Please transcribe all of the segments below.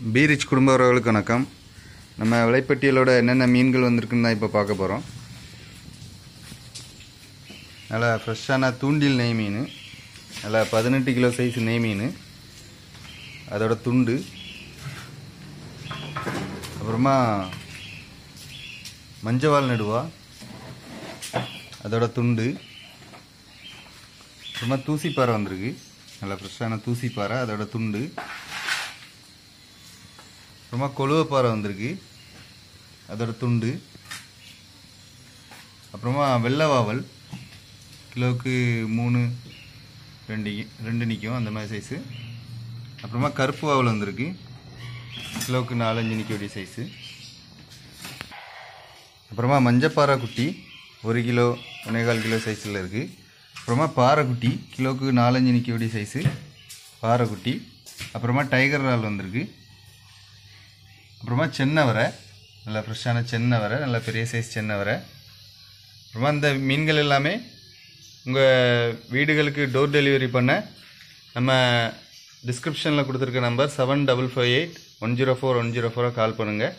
பீரிச் குடும்ப உறவுகளுக்கு வணக்கம் நம்ம விலைப்பட்டியலோட என்னென்ன மீன்கள் வந்திருக்குன்னு தான் இப்போ பார்க்க போகிறோம் நல்லா ஃப்ரெஷ்ஷான தூண்டில் நெய் மீன் நல்லா பதினெட்டு கிலோ சைஸ் நெய் மீன் அதோட துண்டு அப்புறமா மஞ்சவால் நடுவா அதோட துண்டு அப்புறமா தூசிப்பாறை வந்திருக்கு நல்லா ஃப்ரெஷ்ஷான தூசிப்பாறை அதோட துண்டு அப்புறமா கொழுவப்பாறை வந்திருக்கு அதோட துண்டு அப்புறமா வெள்ளவாவல் கிலோவுக்கு மூணு ரெண்டு ரெண்டு நிற்கும் அந்த மாதிரி சைஸு அப்புறமா கருப்பு வாவல் வந்திருக்கு கிலோவுக்கு நாலஞ்சு நிற்க வேண்டிய சைஸு அப்புறமா மஞ்சப்பாறை குட்டி ஒரு கிலோ ஒன்னேகால் கிலோ சைஸில் இருக்குது அப்புறமா பாறைக்குட்டி கிலோவுக்கு நாலஞ்சு நிற்க வேண்டிய சைஸு பாறைக்குட்டி அப்புறமா டைகர் இறால் வந்திருக்கு அப்புறமா சென்னை வரை நல்லா ஃப்ரெஷ்ஷான சென்னை வரை நல்லா பெரிய சைஸ் சென்னை வரை அப்புறமா இந்த மீன்கள் எல்லாமே உங்கள் வீடுகளுக்கு டோர் டெலிவரி பண்ண நம்ம டிஸ்கிரிப்ஷனில் கொடுத்துருக்க number seven double five eight one zero four one zero ஃபோரை கால் பண்ணுங்கள்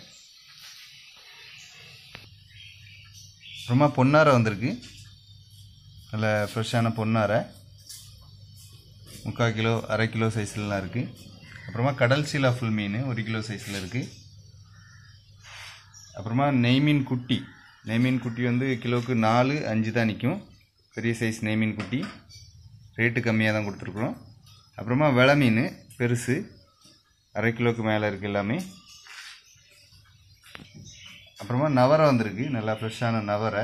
அப்புறமா பொன்னாரை வந்திருக்கு நல்ல ஃப்ரெஷ்ஷான பொன்னாரை முக்கால் கிலோ அரை கிலோ சைஸ்லலாம் இருக்குது அப்புறமா கடல் சீலா ஃபுல் மீன் ஒரு கிலோ சைஸில் இருக்குது அப்புறமா நெய்மீன் குட்டி நெய்மீன் குட்டி வந்து கிலோவுக்கு நாலு அஞ்சு தான் நிற்கும் பெரிய சைஸ் நெய்மீன் குட்டி ரேட்டு கம்மியாக தான் கொடுத்துருக்குறோம் அப்புறமா வெள மீன் பெருசு அரை கிலோவுக்கு மேலே இருக்குது எல்லாமே அப்புறமா நவரை வந்திருக்கு நல்லா ஃப்ரெஷ்ஷான நவரை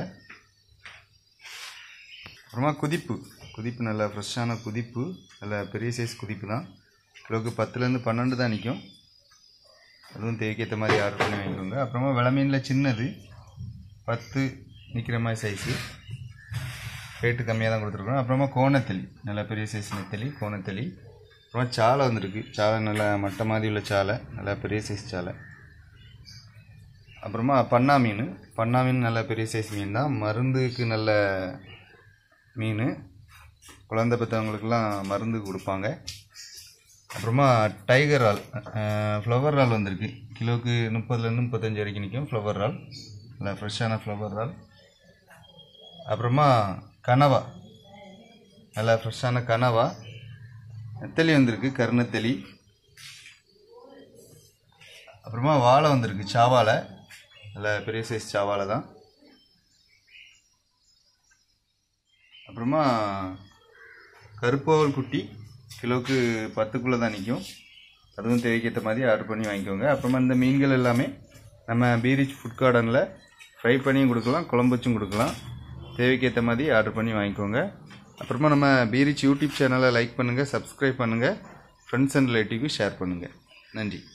அப்புறமா குதிப்பு குதிப்பு நல்லா ஃப்ரெஷ்ஷான குதிப்பு நல்ல பெரிய சைஸ் குதிப்பு தான் கிலோவுக்கு பத்துலேருந்து பன்னெண்டு தான் நிற்கும் அதுவும் தேவைக்கேற்ற மாதிரி ஆர்டர் பண்ணி வாங்கிக்கோங்க அப்புறமா வில மீனில் சின்னது பத்து நிற்கிற மாதிரி சைஸு ரேட்டு கம்மியாக தான் கொடுத்துருக்கோம் அப்புறமா கோணத்தெளி நல்ல பெரிய சைஸ் நெத்தலி கோணத்தெளி அப்புறமா சாலை வந்திருக்கு சாலை நல்லா மட்டை மாதிரி உள்ள சாலை நல்லா பெரிய சைஸ் சாலை அப்புறமா பண்ணா மீன் பண்ணா மீன் நல்ல பெரிய சைஸ் மீன் தான் மருந்துக்கு நல்ல மீன் குழந்தை பெற்றவங்களுக்கெல்லாம் மருந்து கொடுப்பாங்க அப்புறமா டைகர் ரால் ஃப்ளவர் ரால் வந்திருக்கு கிலோவுக்கு முப்பதுலேருந்து முப்பத்தஞ்சு வரைக்கும் நிற்கும் ஃப்ளவர் ரால் நல்லா ஃப்ரெஷ்ஷான ஃப்ளவர் ரால் அப்புறமா கனவா நல்லா ஃப்ரெஷ்ஷான கனவா நெத்தலி வந்திருக்கு கருநெத்தலி அப்புறமா வாழை வந்திருக்கு சாவாலை நல்ல பெரிய சைஸ் சாவாலை தான் அப்புறமா கருப்பாவல் குட்டி கிலோவுக்கு பத்துக்குள்ளே தான் நிற்கும் அதுவும் தேவைக்கேற்ற மாதிரி ஆர்டர் பண்ணி வாங்கிக்கோங்க அப்புறமா இந்த மீன்கள் எல்லாமே நம்ம பீரிச் ஃபுட் கார்டனில் ஃப்ரை பண்ணியும் கொடுக்கலாம் குழம்பு வச்சும் கொடுக்கலாம் தேவைக்கேற்ற மாதிரி ஆர்டர் பண்ணி வாங்கிக்கோங்க அப்புறமா நம்ம பீரிச் யூடியூப் சேனலை லைக் பண்ணுங்கள் சப்ஸ்கிரைப் பண்ணுங்கள் ஃப்ரெண்ட்ஸ் அண்ட் ரிலேட்டிவ்க்கு ஷேர் பண்ணுங்கள் நன்றி